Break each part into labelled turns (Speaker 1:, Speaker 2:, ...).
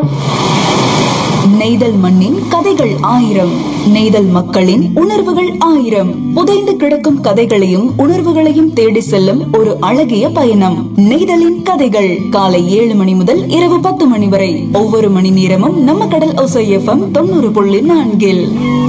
Speaker 1: நெய்தல் மண்ணின் கதைகள் ஆயிரம் நெய்தல் மக்களின் உணர்வுகள் ஆயிரம் புதைந்து கிடக்கும் கதைகளையும் உணர்வுகளையும் தேடி செல்லும் ஒரு அழகிய பயணம் நெய்தலின் கதைகள் காலை ஏழு மணி முதல் இரவு பத்து மணி வரை ஒவ்வொரு மணி நேரமும் நம்ம கடல் ஒசை எஃப்எம் தொண்ணூறு புள்ளி நான்கில்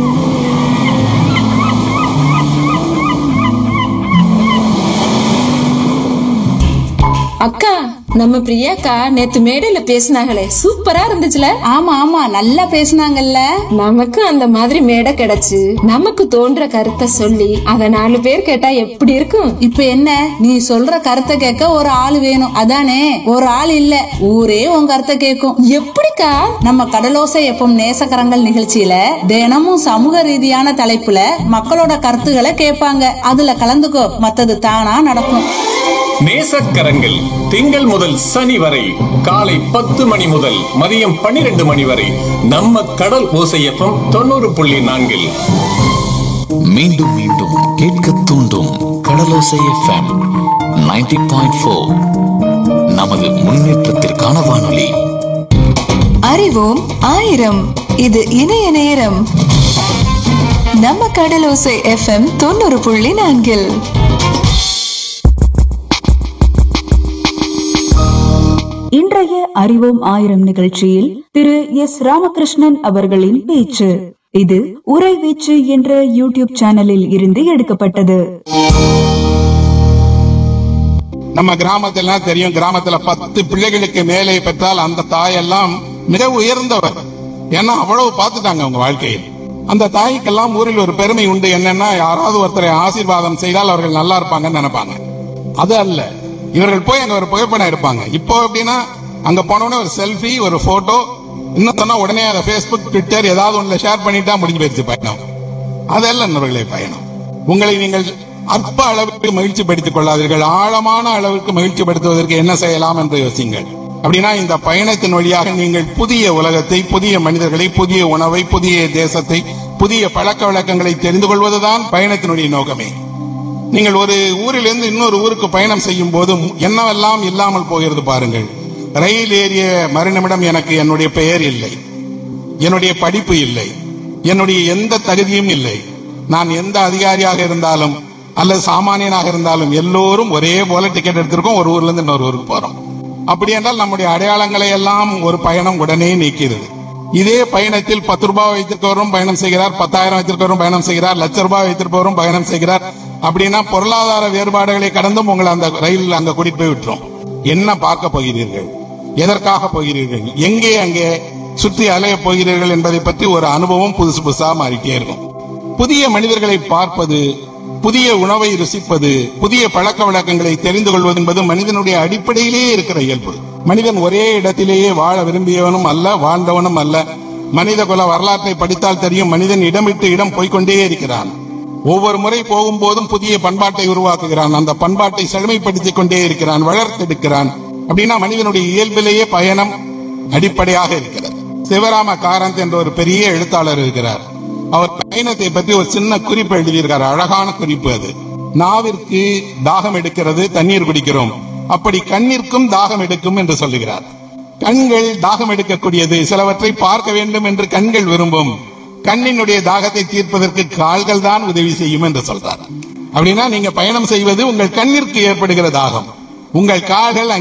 Speaker 2: அக்கா நம்ம பிரியாக்கா நேத்து மேடையில பேசினாங்களே சூப்பரா இருந்துச்சுல
Speaker 3: ஆமா ஆமா நல்லா பேசுனாங்கல்ல
Speaker 2: நமக்கு அந்த மாதிரி மேடை கிடைச்சு நமக்கு தோன்ற கருத்தை சொல்லி அத நாலு பேர் கேட்டா எப்படி இருக்கும்
Speaker 3: இப்ப என்ன நீ சொல்ற கருத்தை கேட்க ஒரு ஆள் வேணும் அதானே ஒரு ஆள் இல்ல ஊரே உன் கருத்தை கேட்கும்
Speaker 2: எப்படிக்கா
Speaker 3: நம்ம கடலோசை எப்பம் நேசக்கரங்கள் நிகழ்ச்சியில தினமும் சமூக ரீதியான தலைப்புல மக்களோட கருத்துக்களை கேட்பாங்க அதுல கலந்துக்கோ மத்தது தானா நடக்கும்
Speaker 4: நேசக்கரங்கள் திங்கள் முதல் சனி வரை காலை பத்து மணி முதல் மதியம் பன்னிரண்டு மணி வரை நம்ம கடல் ஓசையப்பம் தொண்ணூறு புள்ளி நான்கில்
Speaker 5: மீண்டும் மீண்டும் கேட்க தூண்டும் கடலோசை எஃப்எம் 90.4 பாயிண்ட் ஃபோர் நமது முன்னேற்றத்திற்கான வானொலி
Speaker 6: அறிவோம் ஆயிரம் இது இணைய நேரம் நம்ம கடலோசை எஃப்எம் தொண்ணூறு புள்ளி நான்கில்
Speaker 1: இன்றைய அறிவோம் ஆயிரம் நிகழ்ச்சியில் திரு எஸ் ராமகிருஷ்ணன் அவர்களின் பேச்சு இது உரை வீச்சு என்ற யூடியூப் சேனலில் இருந்து எடுக்கப்பட்டது
Speaker 7: நம்ம கிராமத்துல தெரியும் கிராமத்துல பத்து பிள்ளைகளுக்கு மேலே பெற்றால் அந்த தாயெல்லாம் மிக உயர்ந்தவர் ஏன்னா அவ்வளவு பார்த்துட்டாங்க அவங்க வாழ்க்கையில் அந்த தாய்க்கெல்லாம் ஊரில் ஒரு பெருமை உண்டு என்னன்னா யாராவது ஒருத்தரை ஆசீர்வாதம் செய்தால் அவர்கள் நல்லா இருப்பாங்கன்னு நினைப்பாங்க அது அல்ல இவர்கள் போய் அங்க ஒரு புகைப்படம் எடுப்பாங்க இப்போ எப்படின்னா அங்க போனோடனே ஒரு செல்ஃபி ஒரு போட்டோ இன்னும் சொன்னா உடனே அதை ஃபேஸ்புக் ட்விட்டர் ஏதாவது ஒண்ணுல ஷேர் பண்ணிட்டா முடிஞ்சு போயிருச்சு பயணம் அதல்ல நண்பர்களே பயணம் உங்களை நீங்கள் அற்ப அளவுக்கு மகிழ்ச்சி படுத்திக் கொள்ளாதீர்கள் ஆழமான அளவுக்கு மகிழ்ச்சி படுத்துவதற்கு என்ன செய்யலாம் என்று யோசிங்கள் அப்படின்னா இந்த பயணத்தின் வழியாக நீங்கள் புதிய உலகத்தை புதிய மனிதர்களை புதிய உணவை புதிய தேசத்தை புதிய பழக்க வழக்கங்களை தெரிந்து கொள்வதுதான் பயணத்தினுடைய நோக்கமே நீங்கள் ஒரு ஊரிலிருந்து இன்னொரு ஊருக்கு பயணம் செய்யும் போது என்னவெல்லாம் இல்லாமல் போகிறது பாருங்கள் ரயில் ஏறிய மறுநிமிடம் எனக்கு என்னுடைய பெயர் இல்லை என்னுடைய படிப்பு இல்லை என்னுடைய எந்த தகுதியும் இல்லை நான் எந்த அதிகாரியாக இருந்தாலும் அல்லது சாமானியனாக இருந்தாலும் எல்லோரும் ஒரே போல டிக்கெட் எடுத்திருக்கோம் ஒரு ஊர்ல இருந்து இன்னொரு ஊருக்கு போறோம் அப்படி என்றால் நம்முடைய அடையாளங்களை எல்லாம் ஒரு பயணம் உடனே நீக்கிறது இதே பயணத்தில் பத்து ரூபாய் வைத்திருப்பவரும் பயணம் செய்கிறார் பத்தாயிரம் வைத்திருப்பவரும் பயணம் செய்கிறார் லட்ச ரூபாய் வைத்திருப்பவரும் பயணம் செய்கிறார் அப்படின்னா பொருளாதார வேறுபாடுகளை கடந்தும் உங்களை அந்த ரயில் அங்க கூட்டிட்டு போய் விட்டுரும் என்ன பார்க்க போகிறீர்கள் எதற்காக போகிறீர்கள் எங்கே அங்கே சுற்றி அலைய போகிறீர்கள் என்பதை பற்றி ஒரு அனுபவம் புதுசு புதுசா மாறிட்டே இருக்கும் புதிய மனிதர்களை பார்ப்பது புதிய உணவை ருசிப்பது புதிய பழக்க வழக்கங்களை தெரிந்து கொள்வது என்பது மனிதனுடைய அடிப்படையிலேயே இருக்கிற இயல்பு மனிதன் ஒரே இடத்திலேயே வாழ விரும்பியவனும் அல்ல வாழ்ந்தவனும் அல்ல மனித குல வரலாற்றை படித்தால் தெரியும் மனிதன் இடமிட்டு இடம் போய்க்கொண்டே இருக்கிறான் ஒவ்வொரு முறை போகும்போதும் புதிய பண்பாட்டை உருவாக்குகிறான் அந்த பண்பாட்டை செழுமைப்படுத்திக் கொண்டே இருக்கிறான் வளர்த்தெடுக்கிறான் அப்படின்னா மனிதனுடைய இயல்பிலேயே பயணம் அடிப்படையாக இருக்கிறது சிவராம காரந்த் என்ற ஒரு பெரிய எழுத்தாளர் இருக்கிறார் அவர் பயணத்தை பற்றி ஒரு சின்ன குறிப்பு எழுதியிருக்கார் அழகான குறிப்பு அது நாவிற்கு தாகம் எடுக்கிறது தண்ணீர் குடிக்கிறோம் அப்படி கண்ணிற்கும் தாகம் எடுக்கும் என்று சொல்லுகிறார் கண்கள் தாகம் எடுக்கக்கூடியது சிலவற்றை பார்க்க வேண்டும் என்று கண்கள் விரும்பும் கண்ணினுடைய தாகத்தை தீர்ப்பதற்கு கால்கள் தான் உதவி செய்யும் என்று சொல்றார் அப்படின்னா நீங்க பயணம் செய்வது உங்கள் கண்ணிற்கு ஏற்படுகிற தாகம் உங்கள் கால்கள்